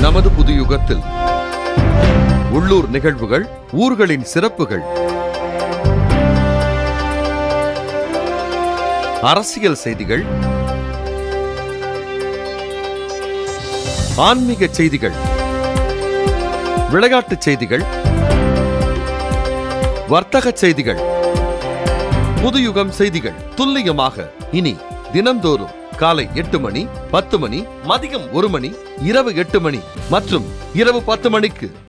நமது புது யுகத்தில் உள்ளூர் நிகழ்வுகள் ஊர்களின் சிறப்புகள் அரசியல் செய்திகள் ஆன்மீக செய்திகள் விளையாட்டுச் செய்திகள் வர்த்தக செய்திகள் புதுயுகம் செய்திகள் துல்லியமாக இனி தினந்தோறும் காலை எட்டு மணி பத்து மணி மதியம் ஒரு மணி இரவு எட்டு மணி மற்றும் இரவு பத்து மணிக்கு